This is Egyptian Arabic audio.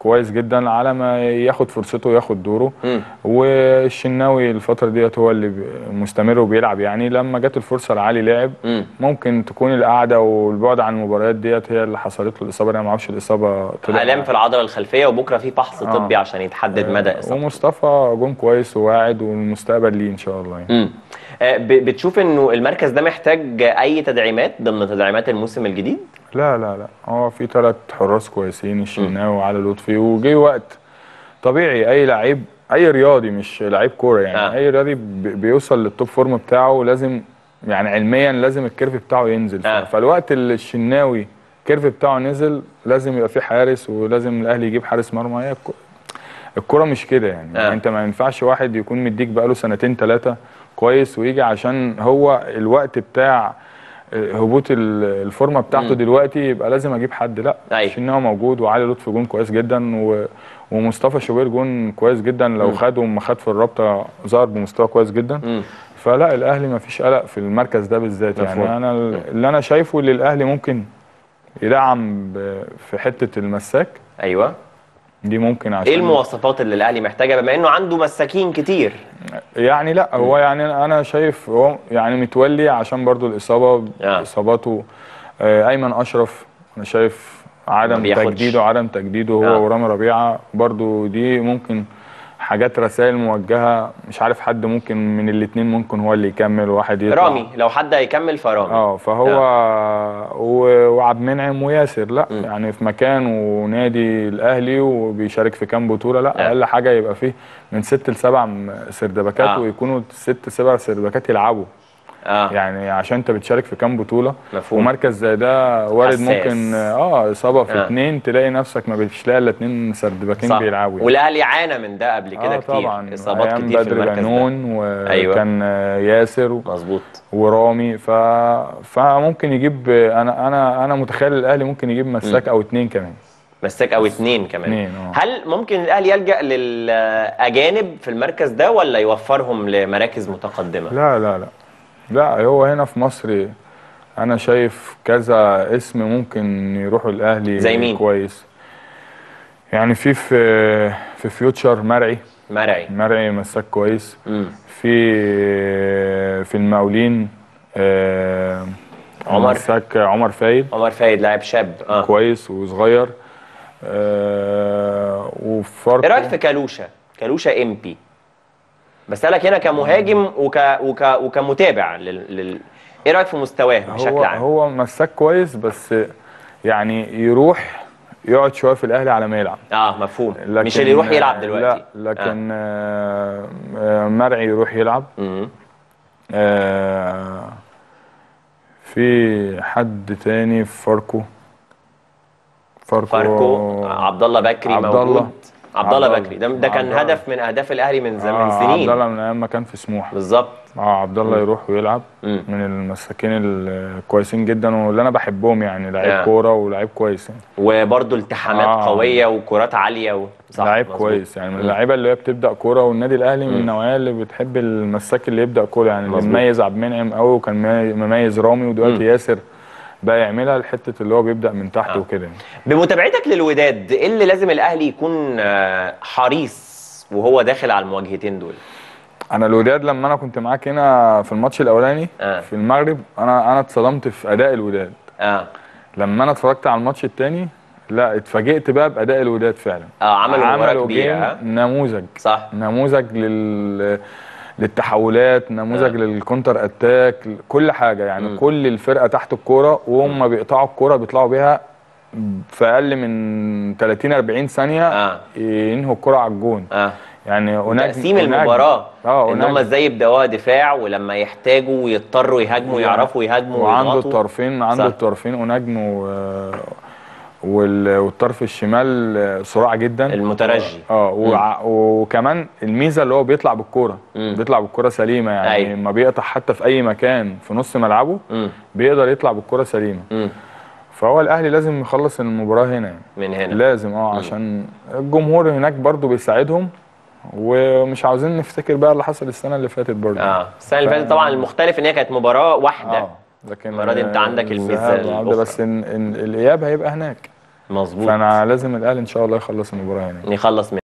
كويس جدا على ما ياخد فرصته وياخد دوره مم. والشناوي الفتره ديت هو اللي ب- مستمر وبيلعب يعني لما جت الفرصه لعلي لعب مم. ممكن تكون القعده والبعد عن المباريات ديت هي اللي حصلت له الاصابه انا ما اعرفش الاصابه طلع الام في العضله الخلفيه وبكره في فحص آه. طبي عشان يتحدد مدى اصابته ومصطفى جون كويس وواعد والمستقبل ليه ان شاء الله يعني. مم. آه، ب- بتشوف انه المركز ده محتاج اي تدعيمات ضمن تدعيمات الموسم الجديد لا لا لا هو في ثلاث حراس كويسين الشناوي وعلي لطفي وجه وقت طبيعي اي لعيب اي رياضي مش لعيب كوره يعني آه. آه. اي رياضي بي- بيوصل للتوب فورم بتاعه لازم يعني علميا لازم الكيرف بتاعه ينزل آه. آه. فالوقت اللي الشناوي الكيرف بتاعه نزل لازم يبقى في حارس ولازم الاهلي يجيب حارس مرمى هي الكو- الكوره مش كده يعني آه. آه. انت ما ينفعش واحد يكون مديك بقاله سنتين ثلاثه كويس ويجي عشان هو الوقت بتاع هبوط ال- الفورمه بتاعته مم. دلوقتي يبقى لازم اجيب حد لا أيوة. الشناوي موجود وعلي لطفي جون كويس جدا و... ومصطفى شوبير جون كويس جدا لو مم. خد وما خد في الرابطه ظهر بمستوى كويس جدا مم. فلا الاهلي ما فيش قلق في المركز ده بالذات مفهوم. يعني انا ال- اللي انا شايفه اللي الاهلي ممكن يدعم ب- في حته المساك ايوه دي ممكن عشان ايه المواصفات اللي الاهلي محتاجها بما انه عنده مساكين كتير يعني لا هو يعني انا شايف هو يعني متولي عشان برضو الاصابه آه. اصاباته آه، ايمن اشرف انا شايف ما عدم بياخدش. تجديده عدم تجديده هو آه. ورامي ربيعه برضو دي ممكن حاجات رسائل موجهه مش عارف حد ممكن من الاثنين ممكن هو اللي يكمل وواحد يطلع رامي لو حد هيكمل فرامي اه فهو و- وعبد المنعم وياسر لا مم. يعني في مكان ونادي الاهلي وبيشارك في كام بطوله لا آه. اقل حاجه يبقى فيه من ست لسبع م- سردباكات آه. ويكونوا ست سبع سردباكات يلعبوا اه يعني عشان انت بتشارك في كام بطوله مفهوم. ومركز زي ده وارد حساس. ممكن اه اصابه في آه. اتنين تلاقي نفسك ما بتش لاقي الا اتنين سردباكين صح بيلعبوا يعني. والاهلي عانى من ده قبل كده آه كتير طبعا اصابات أيام كتير في بدر المركز ده بنون وكان آه، ياسر و... مظبوط ورامي ف... فممكن يجيب انا انا انا متخيل الاهلي ممكن يجيب مساك او اتنين كمان مساك او اتنين كمان اتنين، آه. هل ممكن الاهلي يلجا للاجانب في المركز ده ولا يوفرهم لمراكز متقدمه لا لا لا لا هو هنا في مصر انا شايف كذا اسم ممكن يروحوا الاهلي زي مين؟ كويس يعني في في في فيوتشر مرعي مرعي مرعي مساك كويس مم. في في المقاولين آه، عمر. مساك عمر فايد عمر فايد لاعب شاب اه كويس وصغير آه وفاركو ايه رايك في كالوشا كالوشا ام بي بسالك هنا كمهاجم وك وك وكمتابع لل... لل... ايه رايك في مستواه بشكل هو عام هو مساك كويس بس يعني يروح يقعد شويه في الاهلي على ما يلعب اه مفهوم لكن مش اللي يروح يلعب دلوقتي لا لكن آه. آه مرعي يروح يلعب مم. آه في حد تاني في فاركو فاركو فاركو عبد الله بكري عبد موجود الله. عبد الله عبد الله. بكري ده ده كان عبد الله. هدف من اهداف الاهلي من زمن آه عبد سنين الله من ايام ما كان في سموحه بالظبط اه عبد الله يروح ويلعب مم. من المساكين الكويسين جدا واللي انا بحبهم يعني آه. لعيب كوره ولعيب كويس يعني وبرده التحامات آه. قويه وكرات عاليه و... صح لعيب مظبوط. كويس يعني من مم. اللعيبه اللي هي بتبدا كوره والنادي الاهلي من مم. النوعيه اللي بتحب المساك اللي يبدا كوره يعني اللي مظبوط. مميز عبد المنعم قوي وكان ممي- مميز رامي ودلوقتي مم. ياسر بقى يعملها لحته اللي هو بيبدا من تحت آه. وكده يعني. بمتابعتك للوداد ايه اللي لازم الاهلي يكون آه، حريص وهو داخل على المواجهتين دول انا الوداد لما انا كنت معاك هنا في الماتش الاولاني آه. في المغرب انا انا اتصدمت في اداء الوداد اه لما انا اتفرجت على الماتش الثاني لا اتفاجئت بقى باداء الوداد فعلا اه عملوا مباراه عملوا كبيره جيم آه. نموذج صح نموذج لل للتحولات نموذج آه. للكونتر اتاك كل حاجه يعني مم. كل الفرقه تحت الكوره وهم بيقطعوا الكوره بيطلعوا بيها في اقل من 30 40 ثانيه اه ينهوا الكوره على الجون اه يعني هناك تقسيم المباراه اه ان هم هناك ازاي يبداوها دفاع ولما يحتاجوا ويضطروا يهاجموا يعرفوا يهاجموا وعنده ويضغطوا. الطرفين عنده صح. الطرفين ونجم و... وال- والطرف الشمال سرعه جدا المترجي اه وع- وكمان الميزه اللي هو بيطلع بالكوره مم. بيطلع بالكوره سليمه يعني أيوة. ما بيقطع حتى في اي مكان في نص ملعبه مم. بيقدر يطلع بالكوره سليمه مم. فهو الاهلي لازم يخلص المباراه هنا يعني من هنا لازم اه عشان الجمهور هناك برضو بيساعدهم ومش عاوزين نفتكر بقى اللي حصل السنه اللي فاتت برضو اه السنه اللي فاتت طبعا المختلف ان هي كانت مباراه واحده اه لكن المرة دي أنت عندك الميزة الذهاب والعودة، الأخرى. بس إن إن الاياب هيبقى هناك مظبوط فانا لازم الاهلي ان شاء الله يخلص المباراه هنا يخلص